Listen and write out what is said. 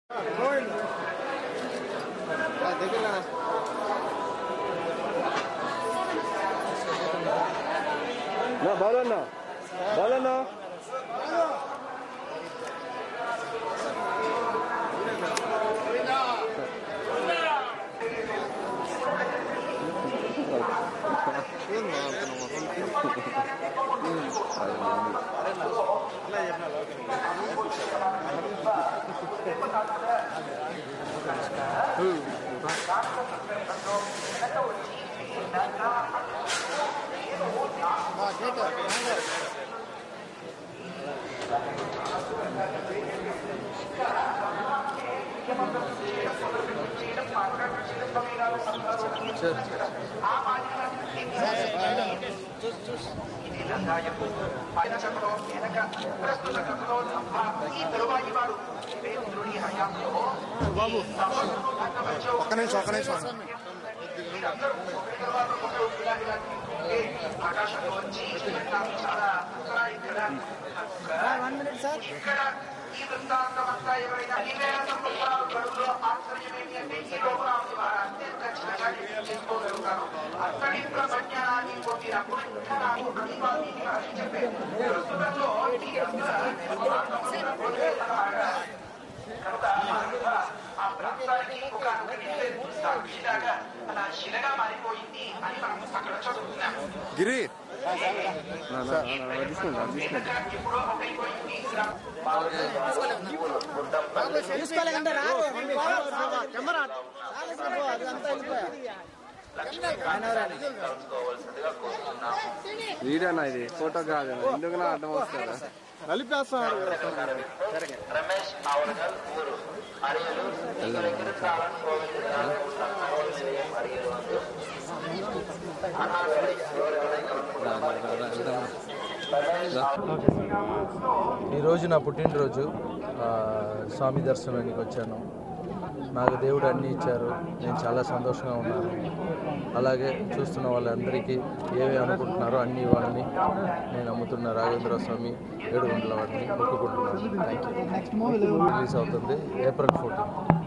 నా బాలన్న బాలన్న ఒక్క నిమిషం ఒక్క నిమిషం ఇక్కడ ఈ వృత్తాంతమంతా ఎవరైనా ఈ వేల సంవత్సరాల గడువులో ఆశ్చర్యమేమి అంటే ఈ లోకాన్ని వారు అత్యంత ఖచ్చితంగా చేసుకోగలుగుతారు అక్కడి ప్రపంచాన్ని పొందినప్పుడు ఇంకా నాకు ప్రతిపాది అని చెప్పారు ప్రస్తుతంలో ఈ వృత్తాంతమంతా పొందేలాగా కనుక అందువల్ల ఆ ప్రాంతానికి ఒక సాక్షిలాగా అలా శిలగా మారిపోయింది అని మనం అక్కడ చదువుతున్నాం గిరి తీసుకుంటా తీసుకుంటా ఎప్పుడో ఒకైపోయింది తీసుకోలేకంటే రారు కెమెరా అదంతా వెళ్ళిపోయా వీడియోనా ఇది ఫోటో కాదు ఎందుకు నా అడ్డం వస్తుందా నలిపేస్తాడు రమేష్ ఆవరగల్ ఊరు అరియలు ఇక్కడ ఎక్కడికాలం కోవిడ్ అరియలు అందు అన్నాడు ఈరోజు నా పుట్టినరోజు ఆ, స్వామి దర్శనానికి వచ్చాను నాకు దేవుడు అన్నీ ఇచ్చారు నేను చాలా సంతోషంగా ఉన్నాను అలాగే చూస్తున్న వాళ్ళందరికీ ఏవి అనుకుంటున్నారో అన్నీ ఇవ్వాలని నేను నమ్ముతున్న రాఘవేంద్ర స్వామి ఏడు గంటల వాడిని మొక్కుకుంటున్నాను థ్యాంక్ యూ రిలీజ్ అవుతుంది ఏప్రిల్ ఫోర్టీన్